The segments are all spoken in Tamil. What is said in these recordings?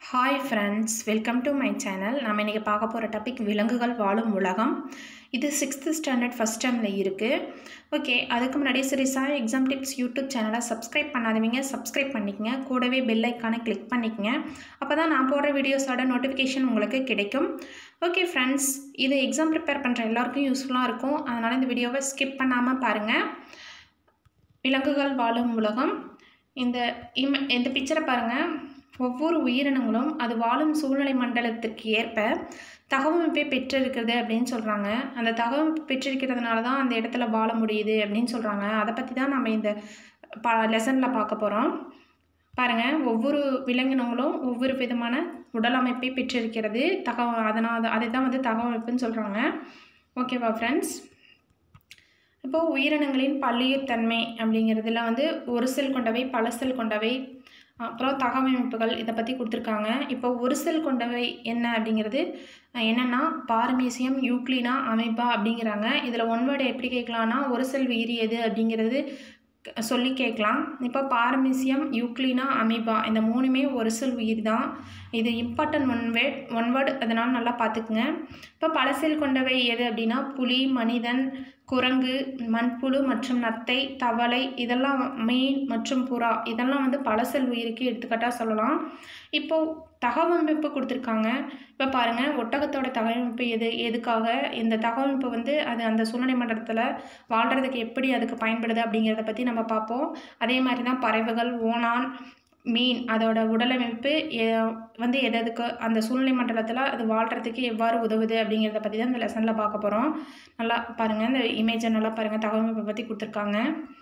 hi friends welcome to my channel நம்ம இன்றைக்கி பார்க்க போகிற டாபிக் விலங்குகள் வாழும் உலகம் இது சிக்ஸ்த்து ஸ்டாண்டர்ட் ஃபஸ்ட் டேர்மில் இருக்குது ஓகே அதுக்கு முன்னாடி சீரியஸாக எக்ஸாம் டிப்ஸ் யூடியூப் சேனலை சப்ஸ்கிரைப் பண்ணாதவங்க சப்ஸ்கிரைப் பண்ணிக்கங்க கூடவே பெல் ஐக்கானை கிளிக் பண்ணிக்கங்க அப்போ தான் நான் போடுற வீடியோஸோட நோட்டிஃபிகேஷன் உங்களுக்கு கிடைக்கும் ஓகே ஃப்ரெண்ட்ஸ் இது எக்ஸாம் ப்ரிப்பேர் பண்ணுற எல்லாருக்கும் யூஸ்ஃபுல்லாக இருக்கும் அதனால் இந்த வீடியோவை ஸ்கிப் பண்ணாமல் பாருங்கள் விலங்குகள் வாழும் உலகம் இந்த இம் இந்த பிக்சரை பாருங்கள் ஒவ்வொரு உயிரினங்களும் அது வாழும் சூழ்நிலை மண்டலத்திற்கு ஏற்ப தகவமைப்பை பெற்றிருக்கிறது அப்படின்னு சொல்கிறாங்க அந்த தகவமைப்பு பெற்றிருக்கிறதுனால தான் அந்த இடத்துல வாழ முடியுது அப்படின்னு சொல்கிறாங்க அதை பற்றி தான் நம்ம இந்த பா லெசனில் பார்க்க போகிறோம் பாருங்கள் ஒவ்வொரு விலங்கினங்களும் ஒவ்வொரு விதமான உடல் அமைப்பை பெற்றிருக்கிறது தகவ அதனால் அதை தான் வந்து தகவமைப்புன்னு சொல்கிறாங்க ஓகேவா ஃப்ரெண்ட்ஸ் இப்போது உயிரினங்களின் பல்லுயிர் தன்மை அப்படிங்கிறதுல வந்து ஒரு செல் கொண்டவை பல செல் கொண்டவை அப்புறம் தகவமைப்புகள் இதை பற்றி கொடுத்துருக்காங்க இப்போ ஒரு செல் கொண்டவை என்ன அப்படிங்கிறது என்னென்னா பார்மேசியம் யூக்ளினா அமைப்பா அப்படிங்கிறாங்க இதில் ஒன் வேர்டு எப்படி கேட்கலான்னா ஒரு செல் உயிரி எது அப்படிங்கிறது சொல்லி கேட்கலாம் இப்போ பாரமீசியம் யூக்ளினா அமீபா இந்த மூணுமே ஒரு செல் உயிர் தான் இது important one word one word அதனால் நல்லா பார்த்துக்குங்க இப்போ பல செல் கொண்டவை எது அப்படின்னா புலி மனிதன் குரங்கு மண்புழு மற்றும் நத்தை தவளை இதெல்லாம் மீன் மற்றும் புறா இதெல்லாம் வந்து பல செல் உயிருக்கு எடுத்துக்காட்டாக சொல்லலாம் இப்போது தகவமைப்பு கொடுத்துருக்காங்க இப்போ பாருங்கள் ஒட்டகத்தோட தகவமைப்பு எது எதுக்காக இந்த தகவமைப்பு வந்து அது அந்த சூழ்நிலை மண்டலத்தில் வாழ்கிறதுக்கு எப்படி அதுக்கு பயன்படுது அப்படிங்கிறத பற்றி நம்ம பார்ப்போம் அதே மாதிரி தான் பறவைகள் ஓணான் மீன் அதோட உடலமைப்பு வந்து எதுக்கு அந்த சூழ்நிலை மண்டலத்தில் அது வாழ்கிறதுக்கு எவ்வாறு உதவுது அப்படிங்கிறத பற்றி தான் இந்த லெசனில் பார்க்க போகிறோம் நல்லா பாருங்கள் இந்த இமேஜை நல்லா பாருங்கள் தகவமைப்பை பற்றி கொடுத்துருக்காங்க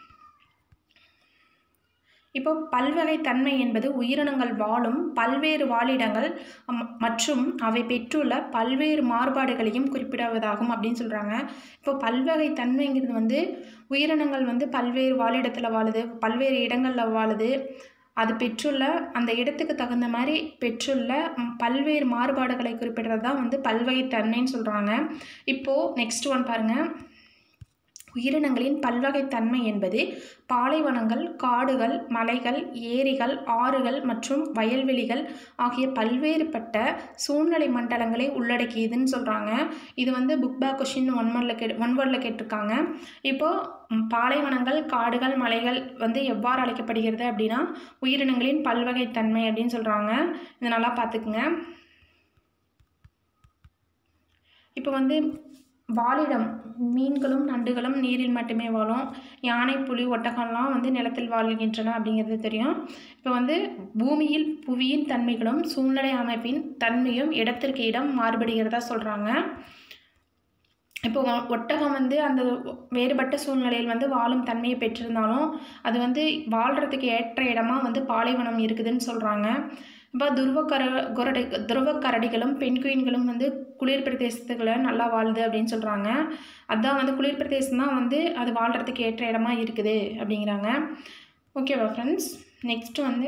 இப்போ பல்வகை தன்மை என்பது உயிரினங்கள் வாழும் பல்வேறு வாழிடங்கள் மற்றும் அவை பெற்றுள்ள பல்வேறு மாறுபாடுகளையும் குறிப்பிடுவதாகும் அப்படின்னு சொல்கிறாங்க இப்போ பல்வகை தன்மைங்கிறது வந்து உயிரினங்கள் வந்து பல்வேறு வாழிடத்தில் வாழுது பல்வேறு இடங்களில் வாழுது அது பெற்றுள்ள அந்த இடத்துக்கு தகுந்த மாதிரி பெற்றுள்ள பல்வேறு மாறுபாடுகளை குறிப்பிடுறது தான் வந்து பல்வகை தன்மைன்னு சொல்கிறாங்க இப்போது நெக்ஸ்ட் ஒன் பாருங்கள் உயிரினங்களின் பல்வகைத்தன்மை என்பது பாலைவனங்கள் காடுகள் மலைகள் ஏரிகள் ஆறுகள் மற்றும் வயல்வெளிகள் ஆகிய பல்வேறுபட்ட சூழ்நிலை மண்டலங்களை உள்ளடக்கியதுன்னு சொல்கிறாங்க இது வந்து புக் பேக் கொஷின் ஒன் வேர்டில் கே ஒன் வேர்டில் கேட்டிருக்காங்க இப்போது பாலைவனங்கள் காடுகள் மலைகள் வந்து எவ்வாறு அழைக்கப்படுகிறது அப்படின்னா உயிரினங்களின் பல்வகைத்தன்மை அப்படின்னு சொல்கிறாங்க இதை நல்லா பார்த்துக்குங்க இப்போ வந்து வாழிடம் மீன்களும் நண்டுகளும் நீரில் மட்டுமே வாழும் யானை புலி ஒட்டகம்லாம் வந்து நிலத்தில் வாழ்கின்றன அப்படிங்கிறது தெரியும் இப்போ வந்து பூமியில் புவியின் தன்மைகளும் சூழ்நிலை அமைப்பின் தன்மையும் இடத்திற்கு இடம் மாறுபடுகிறதா சொல்கிறாங்க இப்போ ஒட்டகம் வந்து அந்த வேறுபட்ட சூழ்நிலையில் வந்து வாழும் தன்மையை பெற்றிருந்தாலும் அது வந்து வாழ்கிறதுக்கு ஏற்ற இடமா வந்து பாலைவனம் இருக்குதுன்னு சொல்கிறாங்க இப்போ துருவக்கர குரடி துருவக்கரடிகளும் பெண்குயின்களும் வந்து குளிர் பிரதேசத்துக்குள்ள நல்லா வாழுது அப்படின்னு சொல்கிறாங்க அதுதான் வந்து குளிர் பிரதேசம் தான் வந்து அது வாழ்கிறதுக்கு ஏற்ற இடமா இருக்குது அப்படிங்கிறாங்க ஓகேவா ஃப்ரெண்ட்ஸ் நெக்ஸ்ட்டு வந்து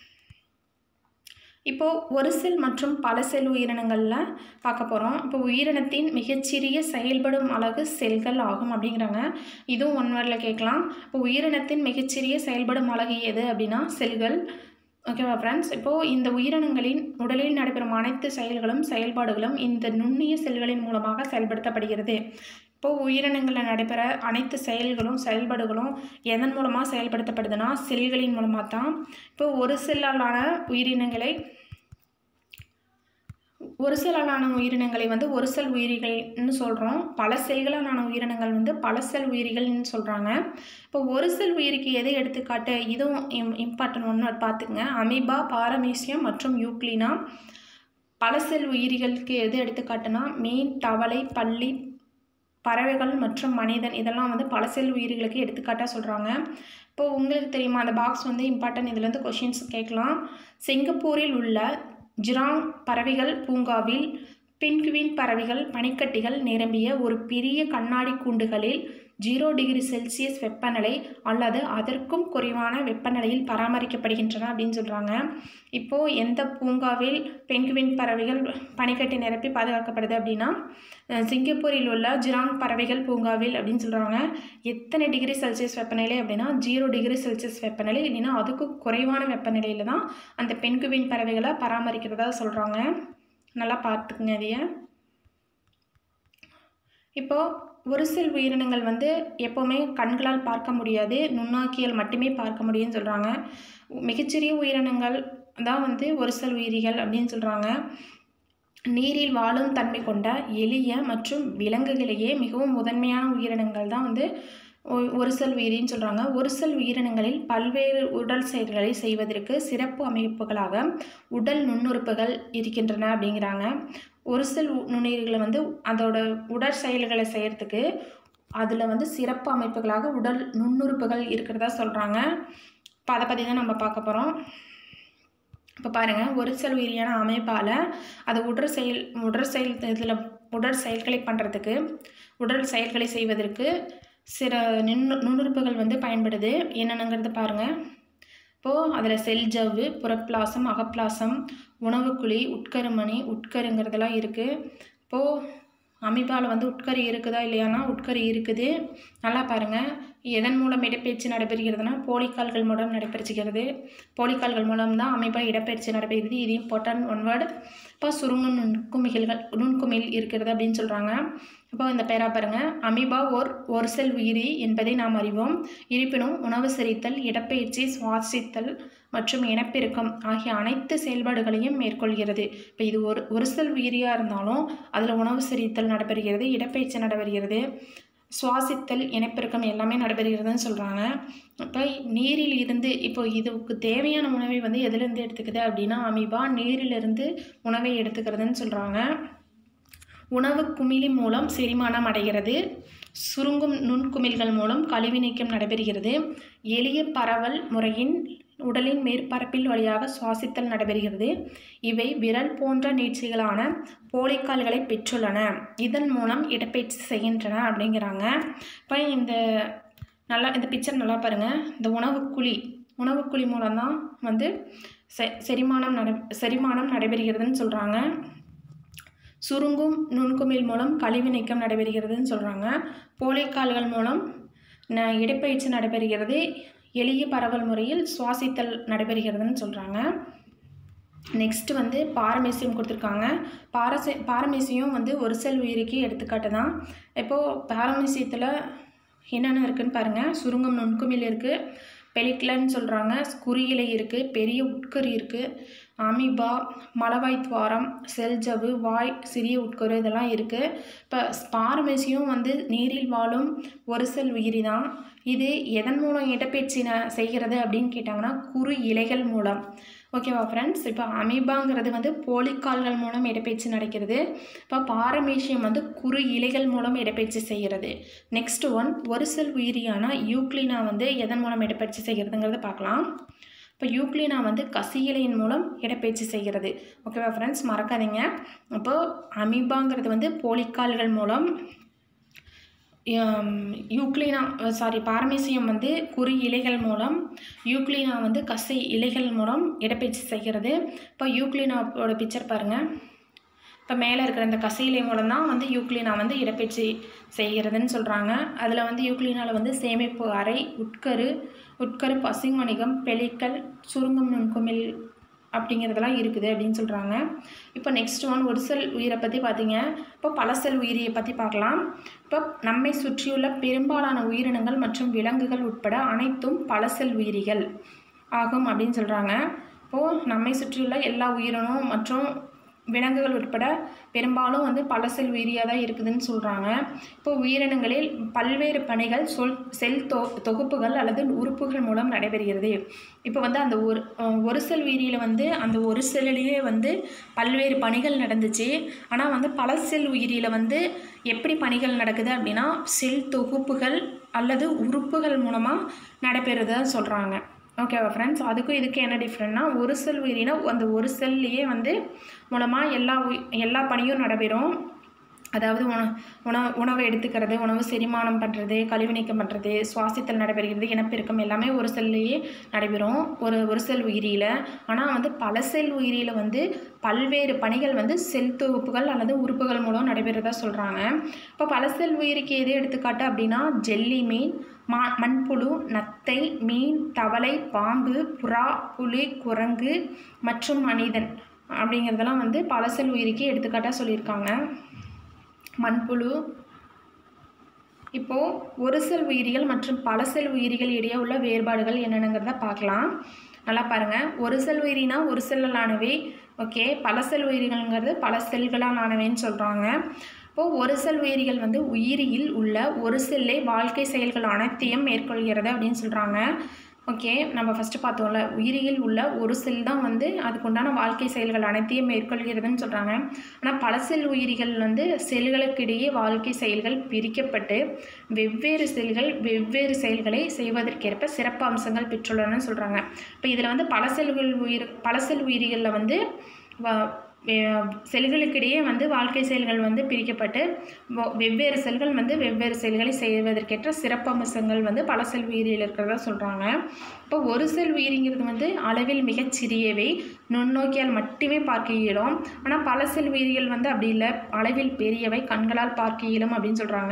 இப்போது ஒரு செல் மற்றும் பல செல் உயிரினங்களில் பார்க்க போகிறோம் இப்போ உயிரினத்தின் மிகச்சிறிய செயல்படும் அழகு செல்கள் ஆகும் அப்படிங்கிறாங்க இதுவும் ஒன் வேர்டில் கேட்கலாம் இப்போ உயிரினத்தின் மிகச்சிறிய செயல்படும் அழகு எது அப்படின்னா செல்கள் ஓகேவா ஃப்ரெண்ட்ஸ் இப்போது இந்த உயிரினங்களின் உடலில் நடைபெறும் அனைத்து செயல்களும் செயல்பாடுகளும் இந்த நுண்ணிய செல்களின் மூலமாக செயல்படுத்தப்படுகிறது இப்போது உயிரினங்களில் நடைபெற அனைத்து செயல்களும் செயல்பாடுகளும் எதன் மூலமாக செயல்படுத்தப்படுதுன்னா செல்களின் மூலமாக தான் இப்போ ஒரு செல்லாலான உயிரினங்களை ஒரு செல்லாலான உயிரினங்களை வந்து ஒரு செல் உயிரிகள்னு சொல்கிறோம் பல செல்களாலான உயிரினங்கள் வந்து பல செல் உயிரிகள்னு சொல்கிறாங்க இப்போ ஒரு செல் உயிரிக்கு எதை எடுத்துக்காட்டு இதுவும் இம் இம்பார்ட்டன்ட் ஒன்று பார்த்துங்க அமீபா பாரமீசியம் மற்றும் யூக்ளினா பல செல் உயிரிகளுக்கு எது எடுத்துக்காட்டுனா மீன் தவளை பள்ளி பறவைகள் மற்றும் மனிதன் இதெல்லாம் வந்து பல செல் உயிர்களுக்கு எடுத்துக்காட்டாக சொல்கிறாங்க இப்போது உங்களுக்கு தெரியுமா அந்த பாக்ஸ் வந்து இம்பார்ட்டன்ட் இதுலேருந்து கொஷின்ஸ் கேட்கலாம் சிங்கப்பூரில் உள்ள ஜிராங் பறவைகள் பூங்காவில் பென்குவின் பறவைகள் பனிக்கட்டிகள் நிரம்பிய ஒரு பெரிய கண்ணாடி கூண்டுகளில் ஜீரோ டிகிரி செல்சியஸ் வெப்பநிலை அல்லது அதற்கும் குறைவான வெப்பநிலையில் பராமரிக்கப்படுகின்றன அப்படின்னு சொல்கிறாங்க இப்போது எந்த பூங்காவில் பெங்குவின் பறவைகள் பனிக்கட்டி நிரப்பி பாதுகாக்கப்படுது அப்படின்னா அஹ், சிங்கப்பூரில் உள்ள ஜிராங் பறவைகள் பூங்காவில் அப்படின்னு சொல்கிறாங்க எத்தனை டிகிரி செல்சியஸ் வெப்பநிலை அப்படின்னா ஜீரோ டிகிரி செல்சியஸ் வெப்பநிலை இல்லைன்னா அதுக்கும் குறைவான வெப்பநிலையில் தான் அந்த பெண்குவின் பறவைகளை பராமரிக்கிறதா சொல்கிறாங்க நல்லா பார்த்துக்குங்க அதைய இப்போது ஒரு சில உயிரினங்கள் வந்து எப்போவுமே கண்களால் பார்க்க முடியாது நுண்ணாக்கியால் மட்டுமே பார்க்க முடியும்னு சொல்கிறாங்க மிகச்சிறிய உயிரினங்கள் தான் வந்து ஒரு சில உயிரிகள் அப்படின்னு சொல்கிறாங்க நீரில் வாழும் தன்மை கொண்ட எளிய மற்றும் விலங்குகளிலேயே மிகவும் முதன்மையான உயிரினங்கள் தான் வந்து ஒ- ஒரு செல் உயிரின்னு சொல்கிறாங்க ஒரு செல் உயிரினங்களில் பல்வேறு உடல் செயல்களை செய்வதற்கு சிறப்பு அமைப்புகளாக உடல் நுண்ணுறுப்புகள் இருக்கின்றன அப்படிங்கிறாங்க ஒரு செல் உ- நுண்ணுயிர்களை வந்து அதோட உடற் செயல்களை செய்கிறதுக்கு அதில் வந்து சிறப்பு அமைப்புகளாக உடல் நுண்ணுறுப்புகள் இருக்கிறதா சொல்கிறாங்க இப்போ அதை பற்றி தான் நம்ம பார்க்க போகிறோம் இப்போ பாருங்கள் ஒரு செல் உயிரியான அமைப்பால் அது உடற் செயல் உடற் செயல் இதில் உடற் செயல்களை பண்ணுறதுக்கு உடல் செயல்களை செய்வதற்கு சில நின்னு நுண்ணுறுப்புகள் வந்து பயன்படுது என்னென்னங்கிறது பாருங்கள் இப்போது அதில் செல் ஜவ்வு புறப்பிளாசம் அகப்பிளாசம் உணவுக்குழி உட்கருமணி உட்கருங்கிறதெல்லாம் இருக்குது இப்போது அமீபாவில் வந்து உட்கரு இருக்குதா இல்லையானா உட்கரு இருக்குது நல்லா பாருங்கள் எதன் மூலம் இடப்பெயர்ச்சி நடைபெறுகிறதுனா போலிக்கால்கள் மூலம் நடைபெறுகிறது போலிக்கால்கள் மூலம் தான் அமீபா இடப்பெயர்ச்சி நடைபெறுகிறது இது இம்பார்ட்டன்ட் ஒன் வேர்டு இப்போ சுருங்கும் நுண்குமிழ்கள் நுண்குமிழ் இருக்கிறது அப்படின்னு சொல்கிறாங்க இப்போ இந்த பேரா பாருங்க அமீபா ஓர் ஒரு செல் உயிரி என்பதை நாம் அறிவோம் இருப்பினும் உணவு செரித்தல் இடப்பெயர்ச்சி சுவாசித்தல் மற்றும் இனப்பெருக்கம் ஆகிய அனைத்து செயல்பாடுகளையும் மேற்கொள்கிறது இப்போ இது ஒரு ஒரு செல் உயிரியாக இருந்தாலும் அதில் உணவு செரித்தல் நடைபெறுகிறது இடப்பெயர்ச்சி நடைபெறுகிறது சுவாசித்தல் இனப்பெருக்கம் எல்லாமே நடைபெறுகிறதுன்னு சொல்கிறாங்க இப்போ நீரில் இருந்து இப்போ இதுக்கு தேவையான உணவை வந்து எதுலேருந்து எடுத்துக்குது அப்படின்னா அமீபா நீரிலிருந்து உணவை எடுத்துக்கிறதுன்னு சொல்கிறாங்க உணவு குமிழி மூலம் செரிமானம் அடைகிறது சுருங்கும் நுண்குமிழ்கள் மூலம் கழிவு நீக்கம் நடைபெறுகிறது எளிய பரவல் முறையின் உடலின் மேற்பரப்பில் வழியாக சுவாசித்தல் நடைபெறுகிறது இவை விரல் போன்ற நீட்சிகளான போலிக்கால்களை பெற்றுள்ளன இதன் மூலம் இடப்பெயர்ச்சி செய்கின்றன அப்படிங்கிறாங்க இப்போ இந்த நல்லா இந்த பிக்சர் நல்லா பாருங்கள் இந்த உணவுக்குழி உணவுக்குழி மூலம் தான் வந்து செ செரிமானம் நடை செரிமானம் நடைபெறுகிறதுன்னு சொல்கிறாங்க சுருங்கும் நுண்குமிழ் மூலம் கழிவு நீக்கம் நடைபெறுகிறதுன்னு சொல்கிறாங்க போலிக்கால்கள் மூலம் ந இடப்பெயர்ச்சி நடைபெறுகிறது எளிய பரவல் முறையில் சுவாசித்தல் நடைபெறுகிறதுன்னு சொல்கிறாங்க நெக்ஸ்ட் வந்து பாரமேசியம் கொடுத்துருக்காங்க பாரசே பாரமேசியம் வந்து ஒரு செல் உயிரிக்கு எடுத்துக்காட்டு தான் இப்போது பாரமேசியத்தில் என்னென்ன இருக்குன்னு பாருங்கள் சுருங்கம் நுண்குமிழ் இருக்குது பெலிக்லன்னு சொல்கிறாங்க குறியிலை இருக்குது பெரிய உட்கரு இருக்குது அமீபா மலவாய் துவாரம் செல்ஜவு வாய் சிறிய உட்கரு இதெல்லாம் இருக்குது இப்போ ஸ்பாரமேசியம் வந்து நீரில் வாழும் ஒரு செல் உயிரி தான் இது எதன் மூலம் இடப்பெயர்ச்சி ந செய்கிறது அப்படின்னு கேட்டாங்கன்னா குறு இலைகள் மூலம் ஓகேவா ஃப்ரெண்ட்ஸ் இப்போ அமீபாங்கிறது வந்து போலிக்கால்கள் மூலம் இடப்பெயர்ச்சி நடக்கிறது இப்போ பாரமேசியம் வந்து குறு இலைகள் மூலம் இடப்பெயர்ச்சி செய்கிறது நெக்ஸ்ட் ஒன் ஒரு செல் உயிரியான யூக்ளினா வந்து எதன் மூலம் இடப்பெயர்ச்சி செய்கிறதுங்கிறத பார்க்கலாம் இப்போ யூக்ளினா வந்து கசி இலையின் மூலம் இடப்பெயர்ச்சி செய்கிறது ஓகேவா ஃப்ரெண்ட்ஸ் மறக்காதீங்க இப்போ அமீபாங்கிறது வந்து போலிக்கால்கள் மூலம் யூக்ளினா சாரி பாரமேசியம் வந்து குறி இலைகள் மூலம் யூக்ளினா வந்து கசை இலைகள் மூலம் இடப்பெயர்ச்சி செய்கிறது இப்போ யூக்ளினாவோட பிக்சர் பாருங்கள் இப்போ மேலே இருக்கிற இந்த கசையிலை மூலம் தான் வந்து யூக்ளினா வந்து இடப்பெயர்ச்சி செய்கிறதுன்னு சொல்கிறாங்க அதில் வந்து யூக்ளினாவில் வந்து சேமிப்பு அறை உட்கரு உட்கரு பசுங்கணிகம் பெலிக்கல் சுருங்கும் நுண்குமிழ் அப்படிங்கிறதெல்லாம் இருக்குது அப்படின்னு சொல்கிறாங்க இப்போ நெக்ஸ்ட் ஒன் ஒரு செல் உயிரை பற்றி பார்த்தீங்க இப்போ பல செல் உயிரியை பற்றி பார்க்கலாம் இப்போ நம்மை சுற்றியுள்ள பெரும்பாலான உயிரினங்கள் மற்றும் விலங்குகள் உட்பட அனைத்தும் பல செல் உயிரிகள் ஆகும் அப்படின்னு சொல்கிறாங்க இப்போது நம்மை சுற்றியுள்ள எல்லா உயிரினமும் மற்றும் விலங்குகள் உட்பட பெரும்பாலும் வந்து பல செல் உயிரியாக தான் இருக்குதுன்னு சொல்கிறாங்க இப்போ உயிரினங்களில் பல்வேறு பணிகள் சொல் செல் தொ தொகுப்புகள் அல்லது உறுப்புகள் மூலம் நடைபெறுகிறது இப்போ வந்து அந்த ஒரு ஒரு செல் உயிரியில் வந்து அந்த ஒரு செல்லிலேயே வந்து பல்வேறு பணிகள் நடந்துச்சு ஆனால் வந்து பல செல் உயிரியில் வந்து எப்படி பணிகள் நடக்குது அப்படின்னா செல் தொகுப்புகள் அல்லது உறுப்புகள் மூலமாக நடைபெறுறதா சொல்கிறாங்க ஓகேவா ஃப்ரெண்ட்ஸ் அதுக்கும் இதுக்கு என்ன டிஃப்ரெண்ட்னா ஒரு செல் உயிரினா அந்த ஒரு செல்லையே வந்து மூலமாக எல்லா உயி எல்லா பணியும் நடைபெறும் அதாவது உண உணவு உணவு எடுத்துக்கிறது உணவு செரிமானம் பண்ணுறது கழிவு நீக்கம் பண்ணுறது சுவாசித்தல் நடைபெறுகிறது இனப்பெருக்கம் எல்லாமே ஒரு செல்லையே நடைபெறும் ஒரு ஒரு செல் உயிரியில் ஆனால் வந்து பல செல் உயிரியில் வந்து பல்வேறு பணிகள் வந்து செல் தொகுப்புகள் அல்லது உறுப்புகள் மூலம் நடைபெறதா சொல்கிறாங்க இப்போ பல செல் உயிருக்கு எது எடுத்துக்காட்டு அப்படின்னா ஜெல்லி மீன் மா மண்புழு நத்தை மீன் தவளை பாம்பு புறா புலி குரங்கு மற்றும் மனிதன் அப்படிங்கிறதெல்லாம் வந்து பல செல் உயிருக்கு எடுத்துக்காட்டாக சொல்லியிருக்காங்க மண்புழு இப்போது ஒரு செல் உயிரிகள் மற்றும் பல செல் உயிரிகள் இடையே உள்ள வேறுபாடுகள் என்னென்னங்கிறத பார்க்கலாம் நல்லா பாருங்கள் ஒரு செல் உயிரினா ஒரு செல்லால் ஆனவை ஓகே பல செல் உயிரிகள்ங்கிறது பல செல்களால் ஆனவைன்னு சொல்கிறாங்க இப்போது ஒரு செல் உயிரிகள் வந்து உயிரியில் உள்ள ஒரு செல்லே வாழ்க்கை செயல்கள் அனைத்தையும் மேற்கொள்கிறது அப்படின்னு சொல்கிறாங்க ஓகே நம்ம ஃபஸ்ட்டு பார்த்தோம்ல உயிரியில் உள்ள ஒரு செல் தான் வந்து அதுக்குண்டான வாழ்க்கை செயல்கள் அனைத்தையும் மேற்கொள்கிறதுன்னு சொல்கிறாங்க ஆனால் பல செல் உயிரிகள் வந்து செல்களுக்கிடையே வாழ்க்கை செயல்கள் பிரிக்கப்பட்டு வெவ்வேறு செல்கள் வெவ்வேறு செயல்களை செய்வதற்கேற்ப சிறப்பு அம்சங்கள் பெற்றுள்ளனன்னு சொல்கிறாங்க இப்போ இதில் வந்து பல செல்கள் உயிர் பல செல் உயிரிகளில் வந்து வ- வே- செல்களுக்கிடையே வந்து வாழ்க்கை செயல்கள் வந்து பிரிக்கப்பட்டு வ- வெவ்வேறு செல்கள் வந்து வெவ்வேறு செயல்களை செய்வதற்கேற்ற சிறப்பம்சங்கள் வந்து பல செல் உயிரியில் இருக்கிறதா சொல்கிறாங்க இப்போ ஒரு செல் உயிரிங்கிறது வந்து அளவில் மிகச் சிறியவை நுண்ணோக்கியால் மட்டுமே பார்க்க இயலும் ஆனால் பல செல் உயிரிகள் வந்து அப்படி இல்லை அளவில் பெரியவை கண்களால் பார்க்க இயலும் அப்படின்னு சொல்கிறாங்க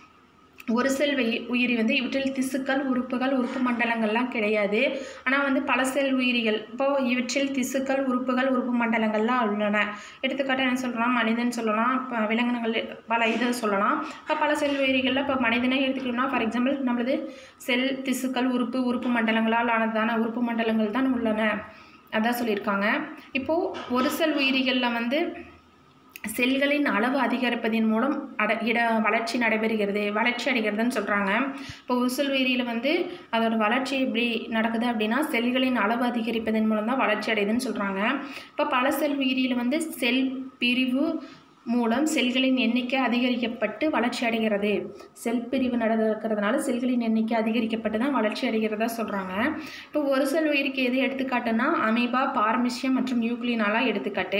ஒரு செல் உயி உயிரி வந்து இவற்றில் திசுக்கள் உறுப்புகள் உறுப்பு மண்டலங்கள்லாம் கிடையாது ஆனால் வந்து பல செல் உயிரிகள் இப்போது இவற்றில் திசுக்கள் உறுப்புகள் உறுப்பு மண்டலங்கள்லாம் உள்ளன எடுத்துக்காட்டாக என்ன சொல்லலாம் மனிதன் சொல்லலாம் இப்போ விலங்கினங்கள் பல இதை சொல்லலாம் இப்போ பல செல் உயிரிகளில் இப்போ மனிதனை எடுத்துக்கிட்டோம்னா ஃபார் எக்ஸாம்பிள் நம்மளது செல் திசுக்கள் உறுப்பு உறுப்பு மண்டலங்களால் ஆனதான உறுப்பு மண்டலங்கள் தான் உள்ளன அதான் சொல்லியிருக்காங்க இப்போது ஒரு செல் உயிரிகளில் வந்து செல்களின் அளவு அதிகரிப்பதன் மூலம் அட இட வளர்ச்சி நடைபெறுகிறது வளர்ச்சி அடைகிறதுன்னு சொல்கிறாங்க இப்போ உசல் உயிரியில் வந்து அதோட வளர்ச்சி எப்படி நடக்குது அப்படின்னா செல்களின் அளவு அதிகரிப்பதன் மூலம் தான் வளர்ச்சி அடையுதுன்னு சொல்கிறாங்க இப்போ பல செல் உயிரியில் வந்து செல் பிரிவு மூலம் செல்களின் எண்ணிக்கை அதிகரிக்கப்பட்டு வளர்ச்சி அடைகிறது செல் பிரிவு நடக்கிறதுனால செல்களின் எண்ணிக்கை அதிகரிக்கப்பட்டு தான் வளர்ச்சி அடைகிறதா சொல்கிறாங்க இப்போ ஒரு செல் உயிருக்கு எது எடுத்துக்காட்டுன்னா அமீபா பார்மிஷியம் மற்றும் யூக்ளினாலாம் எடுத்துக்காட்டு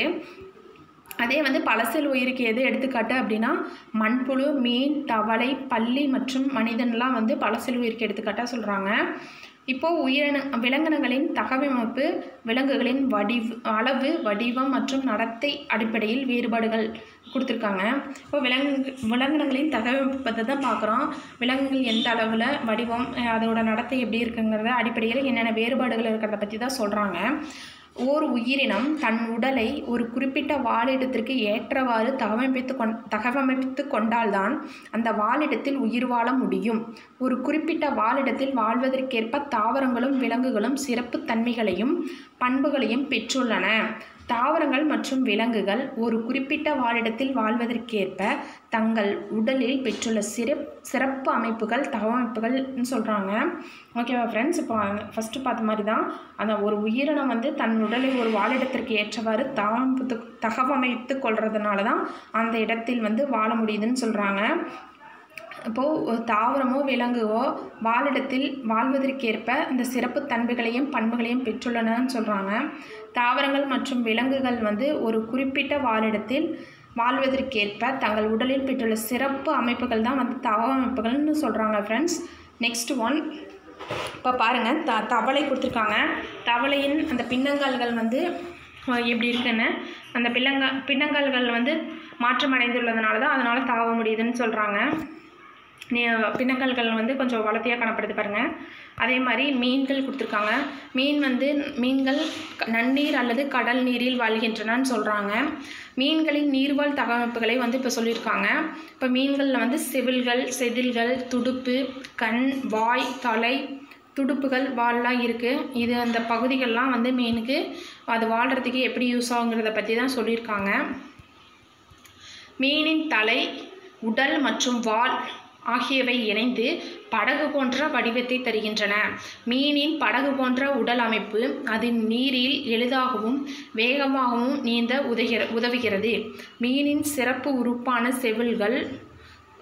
அதே வந்து பல செல் உயிருக்கு எது எடுத்துக்காட்டு அப்படின்னா மண்புழு மீன் தவளை பல்லி மற்றும் மனிதன்லாம் வந்து பல செல் உயிருக்கு எடுத்துக்காட்டாக சொல்கிறாங்க இப்போது உயிரின விலங்கினங்களின் தகவமைப்பு விலங்குகளின் வடிவ் அளவு வடிவம் மற்றும் நடத்தை அடிப்படையில் வேறுபாடுகள் கொடுத்துருக்காங்க இப்போ விலங்கு விலங்கினங்களின் தகவமைப்பை தான் பார்க்குறோம் விலங்குகள் எந்த அளவில் வடிவம் அஹ் அதோட நடத்தை எப்படி இருக்குங்கிறத அடிப்படையில் என்னென்ன வேறுபாடுகள் இருக்கிறத பற்றி தான் சொல்கிறாங்க ஓர் உயிரினம் தன் உடலை ஒரு குறிப்பிட்ட வாழிடத்திற்கு ஏற்றவாறு தகவமைத்து கொண் தகவமைத்து கொண்டால்தான் அந்த வாழிடத்தில் உயிர் வாழ முடியும் ஒரு குறிப்பிட்ட வாழிடத்தில் வாழ்வதற்கேற்ப தாவரங்களும் விலங்குகளும் சிறப்பு தன்மைகளையும் பண்புகளையும் பெற்றுள்ளன தாவரங்கள் மற்றும் விலங்குகள் ஒரு குறிப்பிட்ட வாழிடத்தில் வாழ்வதற்கேற்ப தங்கள் உடலில் பெற்றுள்ள சிறப் சிறப்பு அமைப்புகள் தகவமைப்புகள்னு சொல்கிறாங்க ஓகேவா ஃப்ரெண்ட்ஸ் இப்போ ஃபஸ்ட்டு பார்த்த மாதிரி தான் அந்த ஒரு உயிரினம் வந்து தன் உடலை ஒரு வாழிடத்திற்கு ஏற்றவாறு தகவமைத்து தகவமைத்து கொள்றதுனால தான் அந்த இடத்தில் வந்து வாழ முடியுதுன்னு சொல்கிறாங்க இப்போது ஒரு தாவரமோ விலங்குவோ வாழிடத்தில் வாழ்வதற்கேற்ப இந்த சிறப்பு தன்மைகளையும் பண்புகளையும் பெற்றுள்ளனன்னு சொல்கிறாங்க தாவரங்கள் மற்றும் விலங்குகள் வந்து ஒரு குறிப்பிட்ட வாழிடத்தில் வாழ்வதற்கேற்ப தங்கள் உடலில் பெற்றுள்ள சிறப்பு அமைப்புகள் தான் வந்து தகவமைப்புகள்னு சொல்கிறாங்க ஃப்ரெண்ட்ஸ் நெக்ஸ்ட் ஒன் இப்போ பாருங்கள் த தவளை கொடுத்துருக்காங்க தவளையின் அந்த பின்னங்கால்கள் வந்து அஹ், எப்படி இருக்குன்னு அந்த பின்னங்க பின்னங்கால்கள் வந்து மாற்றம் அடைந்துள்ளதுனால தான் அதனால் தாவ முடியுதுன்னு சொல்கிறாங்க நீ பின்னங்கல்கள் வந்து கொஞ்சம் வளர்த்தியாக காணப்படுது பாருங்கள் அதே மாதிரி மீன்கள் கொடுத்துருக்காங்க மீன் வந்து மீன்கள் க- நன்னீர் அல்லது கடல் நீரில் வாழ்கின்றனன்னு சொல்கிறாங்க மீன்களின் நீர்வாழ் தகவமைப்புகளை வந்து இப்போ சொல்லியிருக்காங்க இப்போ மீன்களில் வந்து செவில்கள் செதில்கள் துடுப்பு கண் வாய் தலை துடுப்புகள் வால்லாம் இருக்குது இது அந்த பகுதிகள்லாம் வந்து மீனுக்கு அது வாழ்கிறதுக்கு எப்படி யூஸ் ஆகுங்கிறத பற்றி தான் சொல்லியிருக்காங்க மீனின் தலை உடல் மற்றும் வால் ஆகியவை இணைந்து படகு போன்ற வடிவத்தை தருகின்றன மீனின் படகு போன்ற உடல் அமைப்பு அதன் நீரில் எளிதாகவும் வேகமாகவும் நீந்த உதகிற உதவுகிறது மீனின் சிறப்பு உறுப்பான செவில்கள்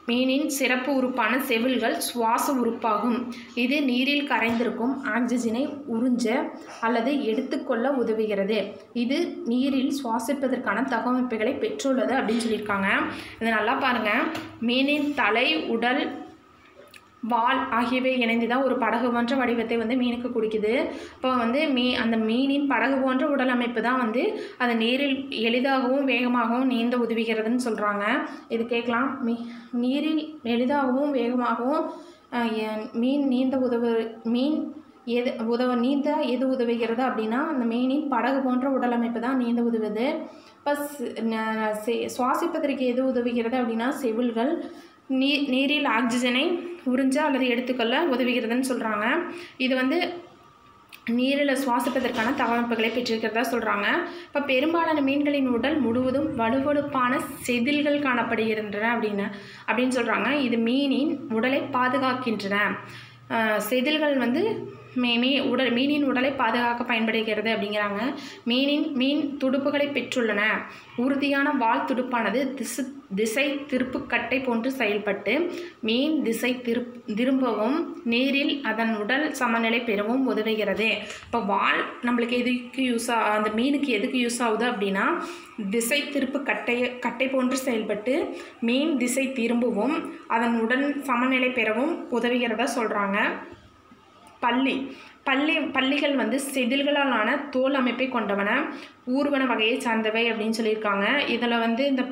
மீனின் சிறப்பு உறுப்பான செவில்கள் சுவாச உறுப்பாகும் இது நீரில் கரைந்திருக்கும் ஆக்சிஜனை உறிஞ்ச அல்லது எடுத்துக்கொள்ள உதவுகிறது இது நீரில் சுவாசிப்பதற்கான தகவமைப்புகளை பெற்றுள்ளது அப்படின்னு சொல்லியிருக்காங்க இது நல்லா பாருங்கள் மீனின் தலை உடல் வால் ஆகியவை இணைந்து தான் ஒரு படகு போன்ற வடிவத்தை வந்து மீனுக்கு கொடுக்குது இப்போ வந்து மீ அந்த மீனின் படகு போன்ற உடல் அமைப்பு தான் வந்து அது நீரில் எளிதாகவும் வேகமாகவும் நீந்த உதவுகிறதுன்னு சொல்கிறாங்க இது கேட்கலாம் மீ நீரில் எளிதாகவும் வேகமாகவும் அஹ், எ- மீன் நீந்த உதவு மீன் எது உதவ நீந்த எது உதவுகிறது அப்படின்னா அந்த மீனின் படகு போன்ற உடல் அமைப்பு தான் நீந்த உதவுது இப்போ ஸ்- ந- செ- சுவாசிப்பதற்கு எது உதவுகிறது அப்படின்னா செவில்கள் நீர் நீரில் ஆக்சிஜனை உறிஞ்ச அல்லது எடுத்துக்கொள்ள உதவுகிறதுன்னு சொல்கிறாங்க இது வந்து நீரில் சுவாசிப்பதற்கான தகவமைப்புகளை பெற்றிருக்கிறதா சொல்கிறாங்க இப்போ பெரும்பாலான மீன்களின் உடல் முழுவதும் வலுவழுப்பான செதில்கள் காணப்படுகின்றன அப்படின்னு அப்படின்னு சொல்கிறாங்க இது மீனின் உடலை பாதுகாக்கின்றன அஹ் செதில்கள் வந்து மீ மீ உடல் மீனின் உடலை பாதுகாக்க பயன்படுகிறது அப்படிங்கிறாங்க மீனின் மீன் துடுப்புகளை பெற்றுள்ளன உறுதியான வால் துடுப்பானது திசு திசை திருப்புக்கட்டை போன்று செயல்பட்டு மீன் திசை திருப் திரும்பவும் நீரில் அதன் உடல் சமநிலை பெறவும் உதவுகிறது இப்போ வால் நம்மளுக்கு எதுக்கு யூஸ் ஆ அந்த மீனுக்கு எதுக்கு யூஸ் ஆகுது அப்படின்னா திசை திருப்பு கட்டை கட்டை போன்று செயல்பட்டு மீன் திசை திரும்பவும் அதன் உடல் சமநிலை பெறவும் உதவுகிறதா சொல்கிறாங்க பள்ளி பள்ளி பள்ளிகள் வந்து செதில்களால் ஆன தோல் அமைப்பை கொண்டவன ஊர்வன வகையை சார்ந்தவை அப்படின்னு சொல்லியிருக்காங்க இதில் வந்து இந்த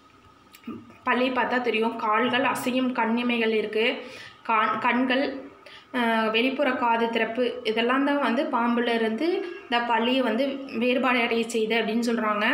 பள்ளி பார்த்தா தெரியும் கால்கள் அசையும் கண்ணிமைகள் இருக்குது கான் கண்கள் ஆஹ், வெளிப்புற காது திறப்பு இதெல்லாம் தான் வந்து பாம்புல இருந்து இந்த பள்ளியை வந்து வேறுபாடு அடைய செய்யுது அப்படின்னு சொல்கிறாங்க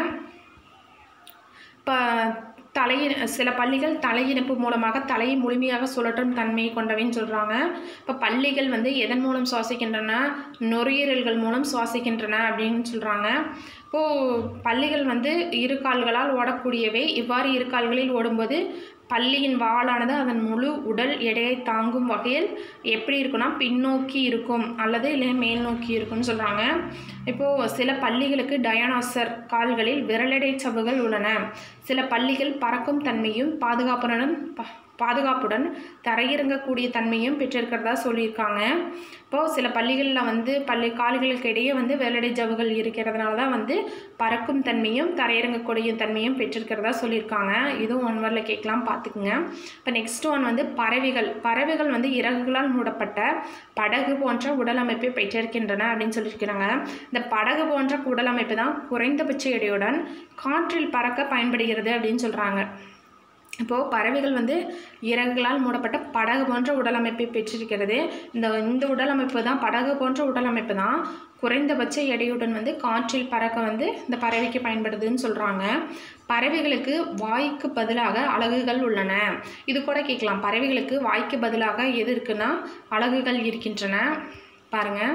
இப்போ தலையின் சில பள்ளிகள் தலையிணைப்பு மூலமாக தலையை முழுமையாக சுழற்றும் தன்மையை கொண்டவைன்னு சொல்கிறாங்க இப்போ பள்ளிகள் வந்து எதன் மூலம் சுவாசிக்கின்றன நுரையீரல்கள் மூலம் சுவாசிக்கின்றன அப்படின்னு சொல்கிறாங்க இப்போது பள்ளிகள் வந்து இரு கால்களால் ஓடக்கூடியவை இவ்வாறு இரு கால்களில் ஓடும்போது பள்ளியின் வாளானது அதன் முழு உடல் எடையை தாங்கும் வகையில் எப்படி இருக்குன்னா பின்னோக்கி இருக்கும் அல்லது இல்லை மேல் நோக்கி இருக்கும்னு சொல்கிறாங்க இப்போது சில பள்ளிகளுக்கு டயனாசர் கால்களில் விரலடை சவ்வுகள் உள்ளன சில பள்ளிகள் பறக்கும் தன்மையும் பாதுகாப்புடன் ப- பாதுகாப்புடன் தரையிறங்கக்கூடிய தன்மையும் பெற்றிருக்கிறதா சொல்லியிருக்காங்க இப்போது சில பள்ளிகளில் வந்து பள்ளி கால்களுக்கு இடையே வந்து வெள்ளடை ஜவ்வுகள் இருக்கிறதுனால தான் வந்து பறக்கும் தன்மையும் தரையிறங்கக்கூடிய தன்மையும் பெற்றிருக்கிறதா சொல்லியிருக்காங்க இதுவும் ஒன் வேர்டில் கேட்கலாம் பார்த்துக்குங்க இப்போ நெக்ஸ்ட் ஒன் வந்து பறவைகள் பறவைகள் வந்து இறகுகளால் மூடப்பட்ட படகு போன்ற உடல் அமைப்பை பெற்றிருக்கின்றன அப்படின்னு சொல்லியிருக்கிறாங்க இந்த படகு போன்ற உடல் அமைப்பு தான் குறைந்தபட்ச எடையுடன் காற்றில் பறக்க பயன்படுகிறது அப்படின்னு சொல்கிறாங்க இப்போது பறவைகள் வந்து இறகுகளால் மூடப்பட்ட படகு போன்ற உடலமைப்பை பெற்றிருக்கிறது இந்த இந்த உடலமைப்பு தான் படகு போன்ற உடலமைப்பு தான் குறைந்தபட்ச எடையுடன் வந்து காற்றில் பறக்க வந்து இந்த பறவைக்கு பயன்படுதுன்னு சொல்கிறாங்க பறவைகளுக்கு வாய்க்கு பதிலாக அலகுகள் உள்ளன இது கூட கேட்கலாம் பறவைகளுக்கு வாய்க்கு பதிலாக எது இருக்குன்னா அலகுகள் இருக்கின்றன பாருங்கள்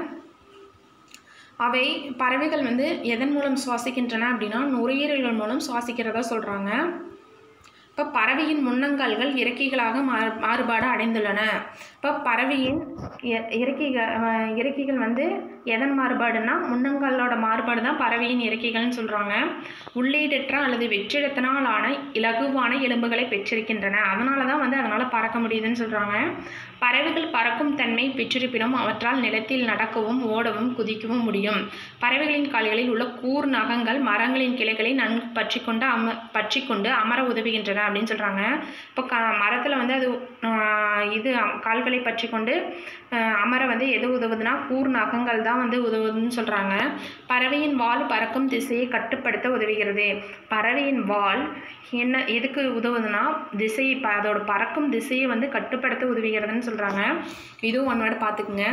அவை பறவைகள் வந்து எதன் மூலம் சுவாசிக்கின்றன அப்படின்னா நுரையீரல்கள் மூலம் சுவாசிக்கிறதா சொல்கிறாங்க இப்போ பறவையின் முன்னங்கால்கள் இறக்கைகளாக மாறு மாறுபாடு அடைந்துள்ளன இப்போ பறவையின் இ- இறக்கைகள் அஹ், இறக்கைகள் வந்து எதன் மாறுபாடுனா முன்னங்காலோட மாறுபாடு தான் பறவையின் இறக்கைகள்னு சொல்கிறாங்க உள்ளீடற்ற அல்லது வெற்றிடத்தினால் ஆன இலகுவான எலும்புகளை பெற்றிருக்கின்றன அதனால தான் வந்து அதனால் பறக்க முடியுதுன்னு சொல்கிறாங்க பறவைகள் பறக்கும் தன்மை பெற்றிருப்பினும் அவற்றால் நிலத்தில் நடக்கவும் ஓடவும் குதிக்கவும் முடியும் பறவைகளின் கால்களில் உள்ள கூர் நகங்கள் மரங்களின் கிளைகளை நன்கு பற்றி கொண்டு அம பற்றி கொண்டு அமர உதவுகின்றன அப்படின்னு சொல்கிறாங்க இப்போ க மரத்தில் வந்து அது ஆஹ், இது அம்- கால்களை பற்றி கொண்டு ஆஹ், அமர வந்து எது உதவுதுன்னா கூர் நகங்கள் தான் வந்து உதவுதுன்னு சொல்கிறாங்க பறவையின் வால் பறக்கும் திசையை கட்டுப்படுத்த உதவுகிறது பறவையின் வால் என்ன எதுக்கு உதவுதுன்னா திசையை ப அதோட பறக்கும் திசையை வந்து கட்டுப்படுத்த உதவுகிறதுன்னு சொல்கிறாங்க இதுவும் ஒன் வேர்டு பார்த்துக்குங்க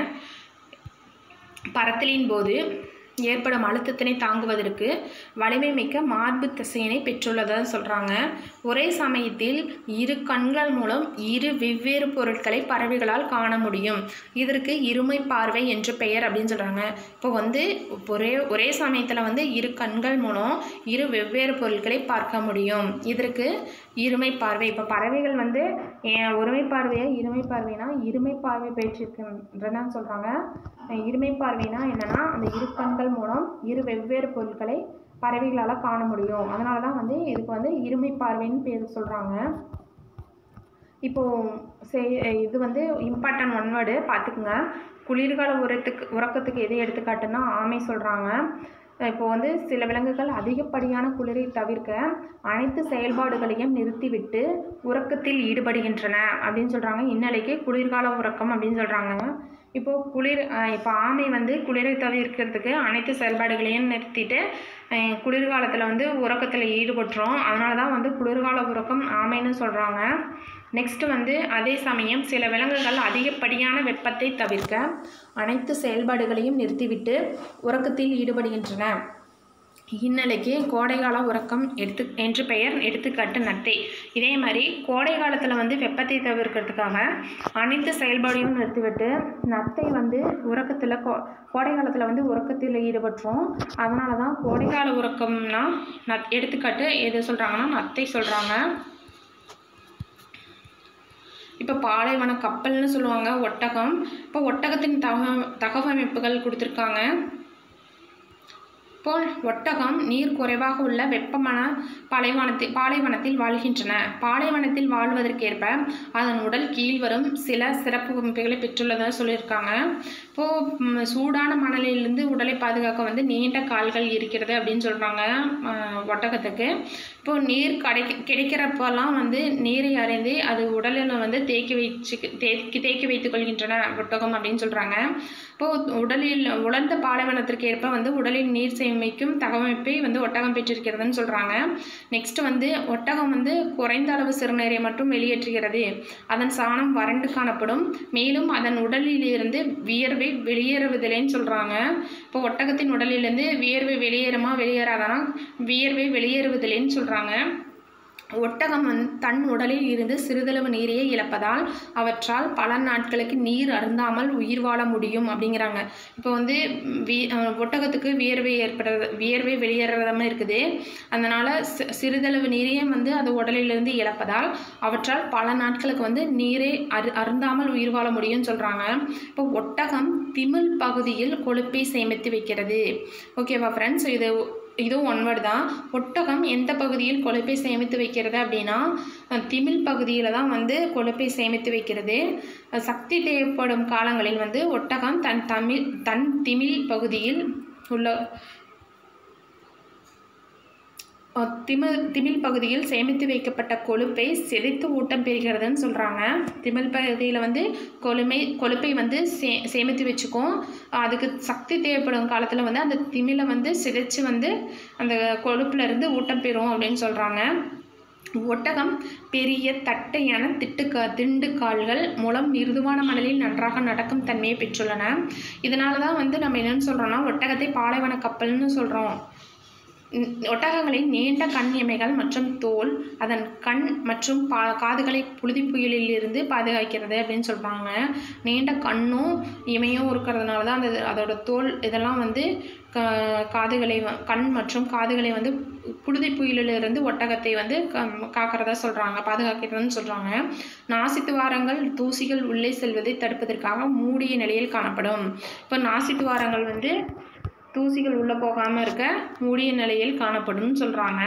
பறத்தலின் போது ஏற்படும் அழுத்தத்தினை தாங்குவதற்கு வலிமை மிக்க மார்பு தசையினை பெற்றுள்ளதாக சொல்கிறாங்க ஒரே சமயத்தில் இரு கண்கள் மூலம் இரு வெவ்வேறு பொருட்களை பறவைகளால் காண முடியும் இதற்கு இருமை பார்வை என்று பெயர் அப்படின்னு சொல்கிறாங்க இப்போ வந்து ஒரே ஒரே சமயத்தில் வந்து இரு கண்கள் மூலம் இரு வெவ்வேறு பொருட்களை பார்க்க முடியும் இதற்கு இருமை பார்வை இப்போ பறவைகள் வந்து ஏன் ஒருமை பார்வையை இருமை பார்வைனா இருமை பார்வை பெற்றிருக்கின்றன சொல்கிறாங்க இருமை பார்வைனா என்னன்னா அந்த இரு கண்கள் மூலம் இரு வெவ்வேறு பொருட்களை பறவைகளால் காண முடியும் அதனால தான் வந்து இதுக்கு வந்து இருமை பார்வைன்னு பேர் சொல்கிறாங்க இப்போது சே இது வந்து இம்பார்ட்டன்ட் ஒன் வேர்டு பார்த்துக்குங்க குளிர்கால உரத்துக்கு உறக்கத்துக்கு எது எடுத்துக்காட்டுன்னா ஆமை சொல்கிறாங்க இப்போ வந்து சில விலங்குகள் அதிகப்படியான குளிரை தவிர்க்க அனைத்து செயல்பாடுகளையும் நிறுத்திவிட்டு உறக்கத்தில் ஈடுபடுகின்றன அப்படின்னு சொல்கிறாங்க இந்நிலைக்கு குளிர்கால உறக்கம் அப்படின்னு சொல்கிறாங்க இப்போது குளிர் இப்போ ஆமை வந்து குளிரை தவிர்க்கிறதுக்கு அனைத்து செயல்பாடுகளையும் நிறுத்திட்டு அஹ், குளிர்காலத்தில் வந்து உறக்கத்தில் ஈடுபட்டுரும் அதனால தான் வந்து குளிர்கால உறக்கம் ஆமைன்னு சொல்கிறாங்க நெக்ஸ்ட் வந்து அதே சமயம் சில விலங்குகள் அதிகப்படியான வெப்பத்தை தவிர்க்க அனைத்து செயல்பாடுகளையும் நிறுத்திவிட்டு உறக்கத்தில் ஈடுபடுகின்றன இந்நிலைக்கு கோடைகால உறக்கம் எடுத்து என்று பெயர் எடுத்துக்காட்டு நத்தை இதே மாதிரி கோடை காலத்தில் வந்து வெப்பத்தை தவிர்க்கிறதுக்காக அனைத்து செயல்பாடையும் நிறுத்திவிட்டு நத்தை வந்து உறக்கத்தில் கோ கோடை காலத்தில் வந்து உறக்கத்தில் ஈடுபட்டுரும் அதனால தான் கோடைகால உறக்கம்னா நத் எடுத்துக்காட்டு எது சொல்கிறாங்கன்னா நத்தை சொல்கிறாங்க இப்போ பாலைவன கப்பல்னு சொல்லுவாங்க ஒட்டகம் இப்போ ஒட்டகத்தின் தக தகவமைப்புகள் கொடுத்துருக்காங்க இப்போ ஒட்டகம் நீர் குறைவாக உள்ள வெப்பமான பாலைவனத்தில் பாலைவனத்தில் வாழ்கின்றன பாலைவனத்தில் வாழ்வதற்கேற்ப அதன் உடல் கீழ்வரும் சில சிறப்பு அமைப்புகளை பெற்றுள்ளதாக சொல்லியிருக்காங்க இப்போது சூடான மணலிலிருந்து உடலை பாதுகாக்க வந்து நீண்ட கால்கள் இருக்கிறது அப்படின்னு சொல்கிறாங்க ஒட்டகத்துக்கு இப்போது நீர் கிடைக்க கிடைக்கிறப்பெல்லாம் வந்து நீரை அறிந்து அது உடலில் வந்து தேக்கி வச்சு தேக்கி தேக்கி வைத்துக் கொள்கின்றன ஒட்டகம் அப்படின்னு சொல்கிறாங்க இப்போது உடலில் உலர்ந்த பாலைவனத்திற்கு ஏற்ப வந்து உடலில் நீர் சேமிக்கும் தகவமைப்பை வந்து ஒட்டகம் பெற்றிருக்கிறதுன்னு சொல்கிறாங்க நெக்ஸ்ட் வந்து ஒட்டகம் வந்து குறைந்த அளவு சிறுநீரை மட்டும் வெளியேற்றுகிறது அதன் சாணம் வறண்டு காணப்படும் மேலும் அதன் உடலிலிருந்து வியர்வை வெளியேறுவதில்லைன்னு சொல்கிறாங்க இப்போ ஒட்டகத்தின் உடலிலிருந்து வியர்வை வெளியேறுமா வெளியேறாதானா வியர்வை வெளியேறுவதில்லைன்னு சொல்கிறாங்க ஒட்டகம் வந்து தன் உடலில் இருந்து சிறிதளவு நீரையே இழப்பதால் அவற்றால் பல நாட்களுக்கு நீர் அருந்தாமல் உயிர் வாழ முடியும் அப்படிங்கிறாங்க இப்போ வந்து வி அஹ் ஒட்டகத்துக்கு வியர்வை ஏற்படுறது வியர்வை வெளியேறதாம இருக்குது அதனால் சி சிறிதளவு நீரையே வந்து அது உடலிலிருந்து இழப்பதால் அவற்றால் பல நாட்களுக்கு வந்து நீரை அரு அருந்தாமல் உயிர் வாழ முடியும்னு சொல்கிறாங்க இப்போ ஒட்டகம் திமில் பகுதியில் கொழுப்பை சேமித்து வைக்கிறது ஓகேவா ஃப்ரெண்ட்ஸ் இது இதுவும் ஒன் வேர்டு தான் ஒட்டகம் எந்த பகுதியில் கொழுப்பை சேமித்து வைக்கிறது அப்படின்னா அஹ், திமில் பகுதியில் தான் வந்து கொழுப்பை சேமித்து வைக்கிறது அஹ், சக்தி தேவைப்படும் காலங்களில் வந்து ஒட்டகம் தன் தமிழ் தன் திமில் பகுதியில் உள்ள அஹ், திமில் திமில் பகுதியில் சேமித்து வைக்கப்பட்ட கொழுப்பை செதைத்து ஊட்டம் பெறுகிறதுன்னு சொல்கிறாங்க திமில் பகுதியில் வந்து கொழுமை கொழுப்பை வந்து சே சேமித்து வச்சுக்கும் அதுக்கு சக்தி தேவைப்படும் காலத்தில் வந்து அந்த திமிலை வந்து சிதைச்சு வந்து அந்த கொழுப்புல இருந்து ஊட்டம் பெறும் அப்படின்னு சொல்கிறாங்க ஒட்டகம் பெரிய தட்டையான திட்டுக்கா திண்டு கால்கள் மூலம் மிருதுவான மணலில் நன்றாக நடக்கும் தன்மையை பெற்றுள்ளன இதனால தான் வந்து நம்ம என்னன்னு சொல்கிறோம்னா ஒட்டகத்தை பாலைவன கப்பல்னு சொல்கிறோம் ந- ஒட்டகங்களின் நீண்ட கண் இமைகள் மற்றும் தோல் அதன் கண் மற்றும் பா காதுகளை புழுதி புயலில் இருந்து பாதுகாக்கிறது அப்படின்னு சொல்கிறாங்க நீண்ட கண்ணும் இமையும் இருக்கிறதுனால தான் அந்த அதோட தோல் இதெல்லாம் வந்து க காதுகளை வ- கண் மற்றும் காதுகளை வந்து புழுதி புயலிலிருந்து ஒட்டகத்தை வந்து க- காக்கிறதா சொல்கிறாங்க பாதுகாக்கிறதுன்னு சொல்கிறாங்க நாசித்துவாரங்கள் தூசிகள் உள்ளே செல்வதை தடுப்பதற்காக மூடிய நிலையில் காணப்படும் இப்போ நாசித்துவாரங்கள் வந்து தூசிகள் உள்ளே போகாமல் இருக்க மூடிய நிலையில் காணப்படும்னு சொல்கிறாங்க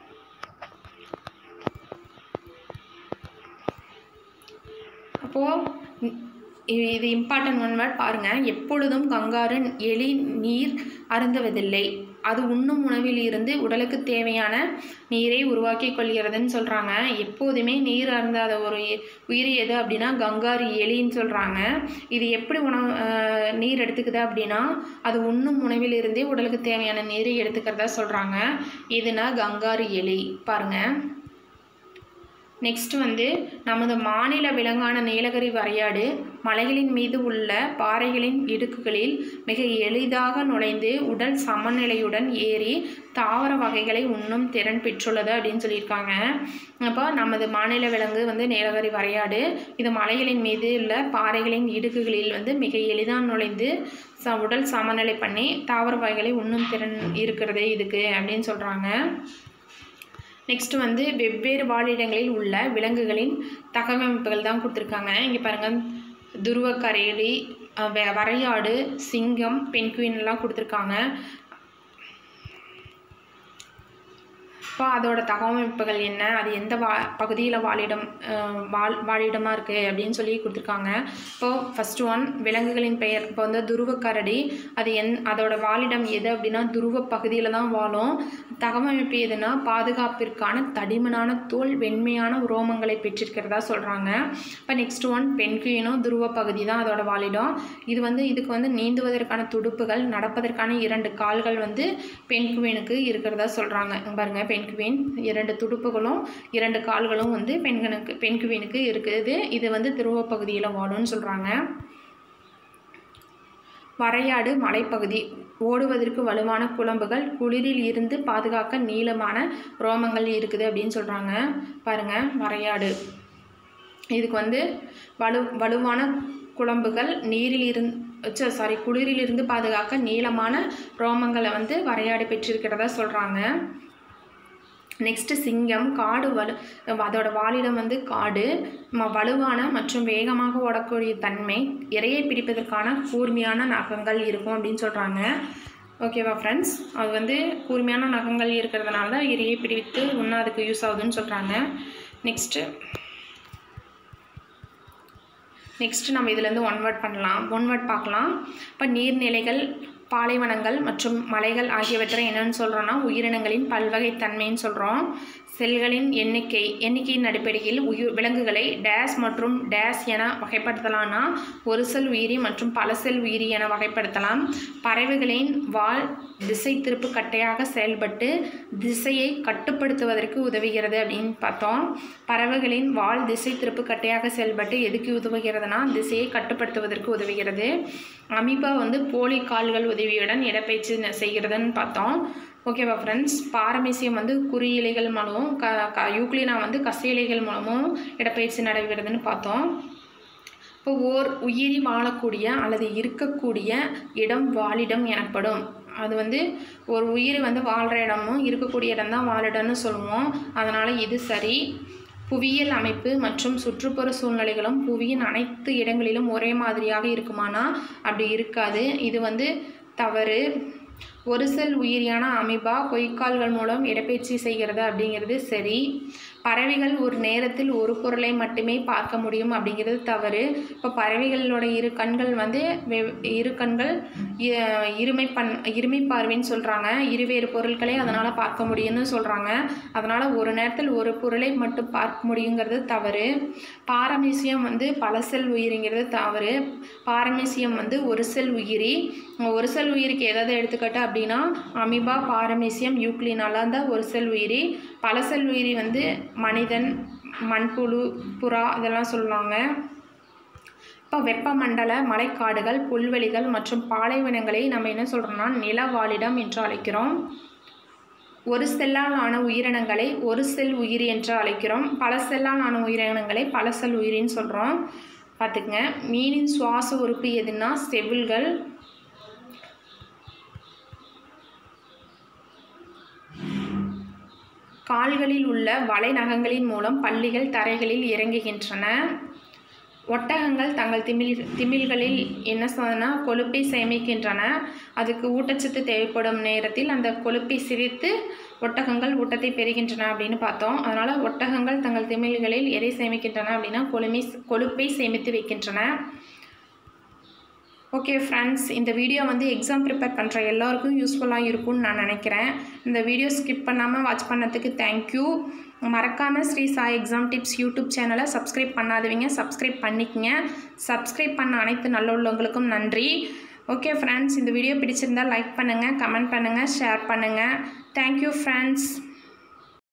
அப்போது இது இம்பார்ட்டன்ட் ஒன் வேர்ட் பாருங்கள் எப்பொழுதும் கங்காரு எலி நீர் அருந்துவதில்லை அது உண்ணும் உணவில் இருந்து உடலுக்கு தேவையான நீரை உருவாக்கி கொள்கிறதுன்னு சொல்கிறாங்க எப்போதுமே நீர் அருந்தாத ஒரு எ- உயிரி எது அப்படின்னா கங்காரு எலின்னு சொல்கிறாங்க இது எப்படி உணவு அஹ், நீர் எடுத்துக்குது அப்படின்னா அது உண்ணும் உணவில் இருந்தே உடலுக்கு தேவையான நீரை எடுத்துக்கிறதா சொல்கிறாங்க இதுனா கங்காரு எலி பாருங்கள் நெக்ஸ்ட் வந்து நமது மாநில விலங்கான நீலகிரி வரையாடு மலைகளின் மீது உள்ள பாறைகளின் இடுக்குகளில் மிக எளிதாக நுழைந்து உடல் சமநிலையுடன் ஏறி தாவர வகைகளை உண்ணும் திறன் பெற்றுள்ளது அப்படின்னு சொல்லியிருக்காங்க அப்போ நமது மாநில விலங்கு வந்து நீலகிரி வரையாடு இது மலைகளின் மீது உள்ள பாறைகளின் இடுக்குகளில் வந்து மிக எளிதாக நுழைந்து ச உடல் சமநிலை பண்ணி தாவர வகைகளை உண்ணும் திறன் இருக்கிறது இதுக்கு அப்படின்னு சொல்கிறாங்க நெக்ஸ்ட் வந்து வெவ்வேறு வாழிடங்களில் உள்ள விலங்குகளின் தகவமைப்புகள் தான் கொடுத்துருக்காங்க இங்கே பாருங்கள் துருவக்கரேலி அஹ் வெ- வரையாடு சிங்கம் பென்குயின் எல்லாம் கொடுத்துருக்காங்க இப்போ அதோட தகவமைப்புகள் என்ன அது எந்த வா பகுதியில் வாழிடம் அஹ், வாழ் வாழிடமாக இருக்குது அப்படின்னு சொல்லி கொடுத்துருக்காங்க இப்போது ஃபஸ்ட் ஒன் விலங்குகளின் பெயர் இப்போ வந்து துருவக்கரடி அது எந் அதோட வாழிடம் எது அப்படின்னா துருவ பகுதியில் தான் வாழும் தகவமைப்பு எதுனா பாதுகாப்பிற்கான தடிமனான தோல் வெண்மையான உரோமங்களை பெற்றிருக்கிறதா சொல்கிறாங்க இப்போ நெக்ஸ்ட் ஒன் பெண்குயினும் துருவ பகுதி தான் அதோட வாழிடம் இது வந்து இதுக்கு வந்து நீந்துவதற்கான துடுப்புகள் நடப்பதற்கான இரண்டு கால்கள் வந்து பெண்குயினுக்கு இருக்கிறதா சொல்கிறாங்க பாருங்க பெண்குயின் இரண்டு துடுப்புகளும் இரண்டு கால்களும் வந்து பெண்களுக்கு பெண்குயினுக்கு இருக்குது இது வந்து துருவ பகுதியில் வாழும்னு சொல்கிறாங்க வரையாடு மலைப்பகுதி ஓடுவதற்கு வலுவான குழம்புகள் குளிரில் இருந்து பாதுகாக்க நீளமான ரோமங்கள் இருக்குது அப்படின்னு சொல்கிறாங்க பாருங்க வரையாடு இதுக்கு வந்து வலு வலுவான குழம்புகள் நீரில் இருந்து சாரி குளிரில் இருந்து பாதுகாக்க நீளமான ரோமங்களை வந்து வரையாடு பெற்றிருக்கிறதா சொல்கிறாங்க நெக்ஸ்ட்டு சிங்கம் காடு வலு அதோட வாழிடம் வந்து காடு ம வலுவான மற்றும் வேகமாக ஓடக்கூடிய தன்மை இரையை பிடிப்பதற்கான கூர்மையான நகங்கள் இருக்கும் அப்படின்னு சொல்கிறாங்க ஓகேவா ஃப்ரெண்ட்ஸ் அது வந்து கூர்மையான நகங்கள் இருக்கிறதுனால தான் இரையை பிடித்து இன்னும் அதுக்கு யூஸ் ஆகுதுன்னு சொல்கிறாங்க நெக்ஸ்ட்டு நெக்ஸ்ட்டு நம்ம இதுலேருந்து ஒன் வேர்ட் பண்ணலாம் ஒன் வேர்ட் பார்க்கலாம் இப்போ நீர்நிலைகள் பாலைவனங்கள் மற்றும் மலைகள் ஆகியவற்றை என்னன்னு சொல்கிறோன்னா உயிரினங்களின் பல்வகை தன்மைன்னு சொல்கிறோம் செல்களின் எண்ணிக்கை எண்ணிக்கையின் அடிப்படையில் உயிர் விலங்குகளை டேஸ் மற்றும் டேஸ் என வகைப்படுத்தலாம்னா ஒரு செல் உயிரி மற்றும் பல செல் உயிரி என வகைப்படுத்தலாம் பறவைகளின் வால் திசை திருப்பு கட்டையாக செயல்பட்டு திசையை கட்டுப்படுத்துவதற்கு உதவுகிறது அப்படின்னு பார்த்தோம் பறவைகளின் வால் திசை திருப்பு கட்டையாக செயல்பட்டு எதுக்கு உதவுகிறதுனா திசையை கட்டுப்படுத்துவதற்கு உதவுகிறது அமீபா வந்து போலி கால்கள் உதவியுடன் இடப்பெயர்ச்சி ந- செய்கிறதுன்னு பார்த்தோம் ஓகேவா ஃப்ரெண்ட்ஸ் பாரமீசியம் வந்து குறியிலைகள் மூலமும் க க யூக்ளினா வந்து கசை இலைகள் மூலமும் இடப்பெயர்ச்சி நடைபெறுதுன்னு பார்த்தோம் இப்போ ஓர் உயிரி வாழக்கூடிய அல்லது இருக்கக்கூடிய இடம் வாழிடம் எனப்படும் அது வந்து ஒரு உயிர் வந்து வாழ்கிற இடமும் இருக்கக்கூடிய இடம் தான் வாழிடம்னு சொல்லுவோம் அதனால் இது சரி புவியியல் அமைப்பு மற்றும் சுற்றுப்புற சூழ்நிலைகளும் புவியின் அனைத்து இடங்களிலும் ஒரே மாதிரியாக இருக்குமானா அப்படி இருக்காது இது வந்து தவறு ஒரு செல் உயிரியான அமீபா பொய்க்கால்கள் மூலம் இடப்பெயர்ச்சி செய்கிறது அப்படிங்கிறது சரி பறவைகள் ஒரு நேரத்தில் ஒரு பொருளை மட்டுமே பார்க்க முடியும் அப்படிங்கிறது தவறு இப்போ பறவைகளோட இரு கண்கள் வந்து வெவ் இரு கண்கள் இ- இருமை பண் இருமை பார்வைன்னு சொல்கிறாங்க இருவேறு பொருட்களை அதனால் பார்க்க முடியும்னு சொல்கிறாங்க அதனால் ஒரு நேரத்தில் ஒரு பொருளை மட்டும் பார்க்க முடியுங்கிறது தவறு பாரமீசியம் வந்து பல செல் உயிரிங்கிறது தவறு பாரமீசியம் வந்து ஒரு செல் உயிரி ஒரு செல் உயிருக்கு ஏதாவது எடுத்துக்கிட்டு அப்படின்னா அமீபா பாரமீசியம் யூக்ளினால தான் ஒரு செல் உயிரி பல செல் உயிரி வந்து மனிதன் மண்புழு புறா இதெல்லாம் சொல்லுவாங்க இப்போ வெப்பமண்டல மலைக்காடுகள் புல்வெளிகள் மற்றும் பாலைவனங்களை நம்ம என்ன சொல்கிறோம்னா நிலவாழிடம் என்று அழைக்கிறோம் ஒரு செல்லால் ஆன உயிரினங்களை ஒரு செல் உயிரி என்று அழைக்கிறோம் பல செல்லால் ஆன உயிரினங்களை பல செல் உயிரின்னு சொல்கிறோம் பார்த்துக்குங்க மீனின் சுவாச உறுப்பு எதுனா செவில்கள் கால்களில் உள்ள வலை நகங்களின் மூலம் பல்லிகள் தரைகளில் இறங்குகின்றன ஒட்டகங்கள் தங்கள் திமில் திமில்களில் என்ன சொன்னா கொழுப்பை சேமிக்கின்றன அதுக்கு ஊட்டச்சத்து தேவைப்படும் நேரத்தில் அந்த கொழுப்பை சிரித்து ஒட்டகங்கள் ஊட்டத்தை பெறுகின்றன அப்படின்னு பார்த்தோம் அதனால் ஒட்டகங்கள் தங்கள் திமில்களில் எதை சேமிக்கின்றன அப்படின்னா கொழுமை கொழுப்பை சேமித்து வைக்கின்றன ஓகே ஃப்ரெண்ட்ஸ் இந்த வீடியோ வந்து எக்ஸாம் ப்ரிப்பேர் பண்ணுற எல்லாருக்கும் யூஸ்ஃபுல்லாக இருக்கும்னு நான் நினைக்கிறேன் இந்த வீடியோ ஸ்கிப் பண்ணாமல் வாட்ச் பண்ணதுக்கு தேங்க்யூ மறக்காமல் Sri Sai exam tips YouTube சேனலை சப்ஸ்கிரைப் பண்ணாதவங்க சப்ஸ்கிரைப் பண்ணிக்கங்க சப்ஸ்கிரைப் பண்ண அனைத்து நல்ல உள்ளவங்களுக்கும் நன்றி ஓகே ஃப்ரெண்ட்ஸ் இந்த வீடியோ பிடிச்சிருந்தா லைக் பண்ணுங்கள் கமெண்ட் பண்ணுங்கள் ஷேர் பண்ணுங்கள் தேங்க்யூ ஃப்ரெண்ட்ஸ்